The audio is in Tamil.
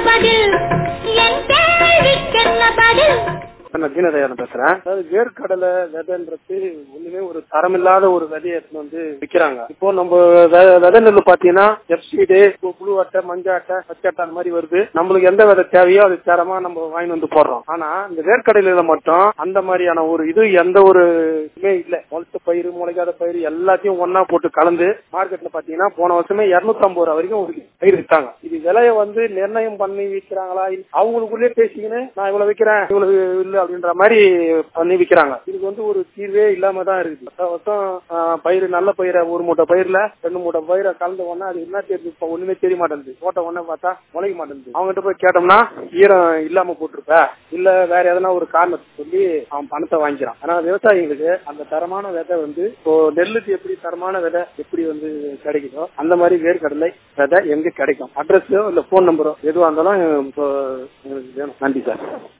பதில் என் கேள்விக்கென்ன பதில் நான் தீனதயாளன் பேசுறேன் அதாவது வேர்க்கடலை விதைன்றது ஒண்ணுமே ஒரு தரமில்லாத ஒரு விதையை எடுத்துன்னு வந்து விக்கிறாங்க இப்போ நம்ம வெ- விதை நெல் பாத்தீங்கன்னா எஃப்சிடு புழு அட்டை மஞ்சள் அட்டை பச்சை அட்டை அந்த மாதிரி வருது நம்மளுக்கு எந்த விதை தேவையோ அது தரமா நம்ம வாங்கி வந்து போடுறோம் ஆனா இந்த வேர்க்கடலையில மட்டும் அந்த மாதிரியான ஒரு இது எந்த ஒரு இதுமே இல்ல முளைச்ச பயிர் முளைக்காத பயிர் எல்லாத்தையும் ஒண்ணா போட்டு கலந்து மார்க்கெட்ல பாத்தீங்கன்னா போன வருஷமே இருநூத்தி ஐம்பது ரூபா வரைக்கும் ஒரு பயிர் வித்தாங்க இது விலையை வந்து நிர்ணயம் பண்ணி விற்கிறாங்களா இல்ல அவங்களுக்குள்ளே பேசிக்கின்னு நான் இவ்வளவு விக்கிறேன் இவ்வளவு இல்ல அப்படின்ற மாதிரி பண்ணி விக்கிறாங்க இதுக்கு வந்து ஒரு தீர்வே இல்லாம தான் இருக்குது வருஷம் வருஷம் ஆஹ், பயிர் நல்ல பயிரை ஒரு மூட்டை பயிர்ல ரெண்டு மூட்டை பயிரை கலந்த உடனே அது என்ன தெரியுது இப்ப ஒண்ணுமே தெரிய மாட்டேங்குது போட்ட உடனே பார்த்தா முளைக்க மாட்டேங்குது அவங்ககிட்ட போய் கேட்டோம்னா ஈரம் இல்லாம போட்டிருப்ப இல்ல வேற எதனா ஒரு காரணத்தை சொல்லி அவன் பணத்தை வாங்கிக்கிறான் ஆனா விவசாயிகளுக்கு அந்த தரமான விதை வந்து இப்போ நெல்லுக்கு எப்படி தரமான விதை எப்படி வந்து கிடைக்குதோ அந்த மாதிரி வேர்க்கடலை விதை எங்க கிடைக்கும் அட்ரஸோ இல்ல போன் நம்பரோ எதுவா இருந்தாலும் இப்போ எங்களுக்கு வேணும் நன்றி சார்